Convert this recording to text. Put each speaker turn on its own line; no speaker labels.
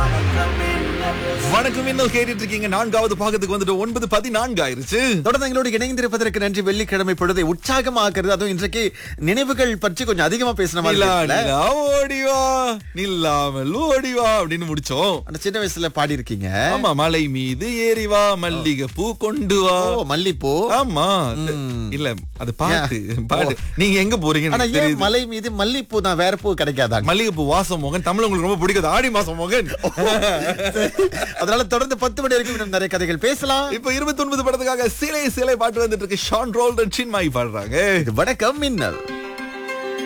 வணக்கம் இன்னும் கேட்டுட்டு இருக்கீங்க நான்காவது பாகத்துக்கு வந்துட்டு ஒன்பது பதினான்கு ஆயிருச்சு
தொடர்ந்து எங்களோடு இணைந்திருப்பதற்கு நன்றி வெள்ளிக்கிழமை பொழுதை உற்சாகமாக்குறது அதுவும் இன்றைக்கு நினைவுகள் பற்றி கொஞ்சம் அதிகமா பேசின மாதிரி
நிலா
இருக்குல்ல?
நிலா ஓடிவா நில்லாமல் ஓடிவா அப்படின்னு முடிச்சோம்
அந்த சின்ன வயசுல பாடி இருக்கீங்க
ஆமா மலை மீது ஏறி வா மல்லிகை பூ கொண்டு வா
ஓ மல்லிப்பூ
ஆமா இல்ல அது பாட்டு பாட்டு நீங்க எங்க போறீங்க
ஆனா
எனக்கு
ஏன்
தெரியுது.
மலை மீது மல்லிப்பூ தான் வேற பூ கிடைக்காதாங்க
மல்லிகை பூ வாசம் மோகன் தமிழ் உங்களுக்கு ரொம்ப பிடிக்காது ஆடி மாசம் மோகன்
அதனால தொடர்ந்து பத்து மணி வரைக்கும் இன்னும் நிறைய கதைகள் பேசலாம்
இப்ப இருபத்தி ஒன்பது படத்துக்காக சிலை சிலை பாட்டு வந்துட்டு இருக்கு ஷான் ரோல்டன் சின்மாய் பாடுறாங்க
இது வணக்கம் மின்னல்